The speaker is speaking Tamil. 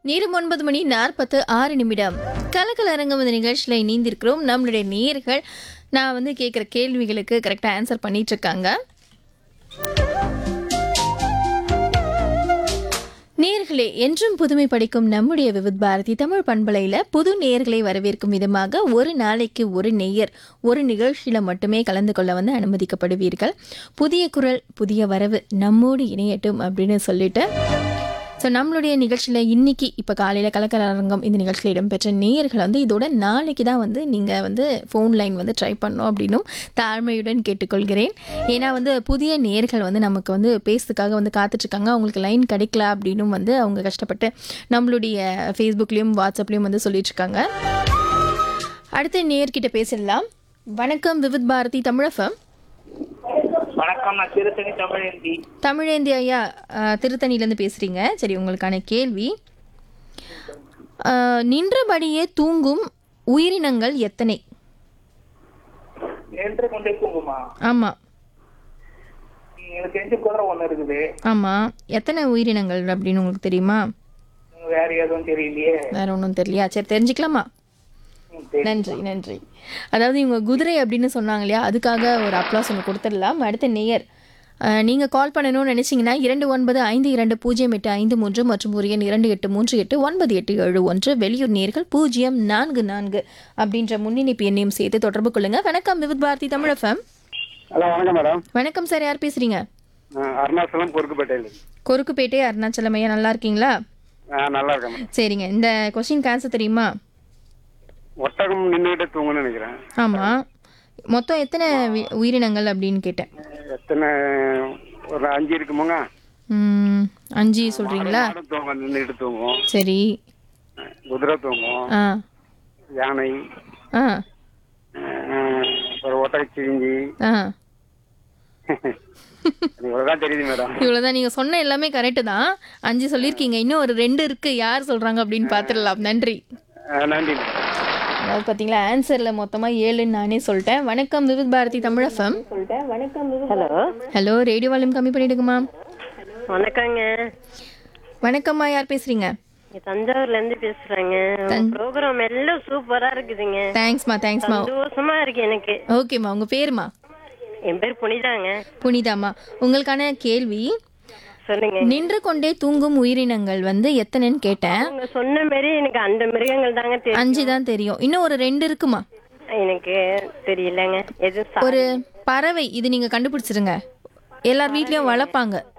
நேரம் ஒன்பது மணி நாற்பத்து ஆறு நிமிடம் கலக்கல் அரங்கம் இந்த நிகழ்ச்சியில் இணைந்திருக்கிறோம் நம்மளுடைய நேர்கள் நான் வந்து கேட்குற கேள்விகளுக்கு கரெக்டாக ஆன்சர் பண்ணிட்டு இருக்காங்க நேர்களே என்றும் புதுமை படிக்கும் நம்முடைய விவித் பாரதி தமிழ் பண்பலையில் புது நேர்களை வரவேற்கும் விதமாக ஒரு நாளைக்கு ஒரு நேயர் ஒரு நிகழ்ச்சியில் மட்டுமே கலந்து கொள்ள வந்து அனுமதிக்கப்படுவீர்கள் புதிய குரல் புதிய வரவு நம்மோடு இணையட்டும் அப்படின்னு சொல்லிட்டு ஸோ நம்மளுடைய நிகழ்ச்சியில் இன்னைக்கு இப்போ காலையில் கலக்கல் அரங்கம் இந்த நிகழ்ச்சியில் இடம்பெற்ற நேயர்கள் வந்து இதோட நாளைக்கு தான் வந்து நீங்கள் வந்து ஃபோன் லைன் வந்து ட்ரை பண்ணணும் அப்படின்னும் தாழ்மையுடன் கேட்டுக்கொள்கிறேன் ஏன்னா வந்து புதிய நேயர்கள் வந்து நமக்கு வந்து பேசுறதுக்காக வந்து காத்துட்ருக்காங்க அவங்களுக்கு லைன் கிடைக்கல அப்படின்னும் வந்து அவங்க கஷ்டப்பட்டு நம்மளுடைய ஃபேஸ்புக்லேயும் வாட்ஸ்அப்லேயும் வந்து சொல்லிட்டு இருக்காங்க அடுத்த நேயர்கிட்ட பேசிடலாம் வணக்கம் விவித் பாரதி தமிழஃபம் வணக்கம் நான் திருத்தணி தமிழேந்தி தமிழேந்தி ஐயா அஹ், திருத்தணியிலேருந்து பேசுகிறீங்க சரி உங்களுக்கான கேள்வி அஹ், நின்றபடியே தூங்கும் உயிரினங்கள் எத்தனை என்று கொண்டே தூங்குமா ஆமாம் ம், எனக்கு தெரிஞ்ச குதிரை ஒண்ணு இருக்குது ஆமாம் எத்தனை உயிரினங்கள் அப்படின்னு உங்களுக்கு தெரியுமா ம், வேற எதுவும் தெரியலையே வேற ஒன்றும் தெரியலையா சரி தெரிஞ்சுக்கலாமா ம், சரி. நன்றி நன்றி அதாவது இவங்க குதிரை அப்படின்னு சொன்னாங்க இல்லையா அதுக்காக ஒரு அப்ளாஸ் ஒன்று கொடுத்துடலாம் அடுத்த நேயர் அஹ், நீங்க கால் பண்ணணும்னு நினைச்சீங்கன்னா இரண்டு ஒன்பது ஐந்து இரண்டு பூஜ்ஜியம் எட்டு ஐந்து மூன்று மற்றும் ஒரு எண் இரண்டு எட்டு மூன்று எட்டு ஒன்பது எட்டு ஏழு ஒன்று வெளியூர் நேர்கள் பூஜ்ஜியம் நான்கு நான்கு அப்படின்ற முன்னிணைப்பு எண்ணையும் சேர்த்து தொடர்பு கொள்ளுங்க வணக்கம் விவித் பாரதி தமிழஃபம் ஹலோ வணக்கம் மேடம் வணக்கம் சார் யார் பேசுறீங்க ஆ, அருணாச்சலம் பொறுக்குப்பேட்டையில் கொருக்குப்பேட்டை அருணாச்சலம் ஐயா நல்லா இருக்கீங்களா ஆ நல்லா இருக்கேன் மேடம் சரிங்க இந்த கொஸ்டின் ஆன்சர் தெரியுமா ஒட்டகம் நின்றுகிட்டே தூங்குன்னு நினைக்கிறேன் ஆமா மொத்தம் எத்தனை வி- உயிரினங்கள் அப்படின்னு கேட்டேன் எத்தனை ஒரு அஞ்சு இருக்குமுங்க ம், அஞ்சு சொல்றீங்களா மாடு தூங்கும் நின்றுகிட்டு தூங்கும் சரி குதிரை தூங்கும் ஆ யானை ஆ ஆ, அப்புறம் ஒட்டகச்சிவிங்கி ஆ இவ்வளோதான் தெரியுது மேடம் இவ்வளோதான் நீங்கள் சொன்ன எல்லாமே கரெக்டு தான் அஞ்சு சொல்லியிருக்கீங்க இன்னும் ஒரு ரெண்டு இருக்கு யார் சொல்கிறாங்க அப்படின்னு பார்த்துடலாம் நன்றி ஆ, நன்றி மேடம் அதாவது பார்த்தீங்களா ஆன்சரில் மொத்தமாக ஏழுன்னு நானே சொல்லிட்டேன் வணக்கம் Vividh Bharati Tamil FM hello hello radio volume கம்மி பண்ணிடுங்கம்மா வணக்கங்க வணக்கம்மா யார் பேசுகிறீங்க இங்க தஞ்சாவூர்ல இருந்து பேசுறேங்க ப்ரோக்ராம் எல்லாம் சூப்பரா இருக்குதுங்க தேங்க்ஸ்மா தேங்க்ஸ்மா சந்தோஷமா இருக்கு எனக்கு ஓகேம்மா உங்கள் பேருமா என் பேர் புனிதாங்க புனிதாம்மா உங்களுக்கான கேள்வி சொல்லுங்க நின்று கொண்டே தூங்கும் உயிரினங்கள் வந்து எத்தனைன்னு கேட்டேன் உங்க சொன்ன மாதிரி எனக்கு அந்த மிருகங்கள் தாங்க தெரியும் அஞ்சு தான் தெரியும் இன்னும் ஒரு ரெண்டு இருக்குமா எனக்கு தெரியலங்க எது சா- ஒரு பறவை இது நீங்க கண்டுபிடிச்சிருங்க எல்லார் வீட்லயும் வளர்ப்பாங்க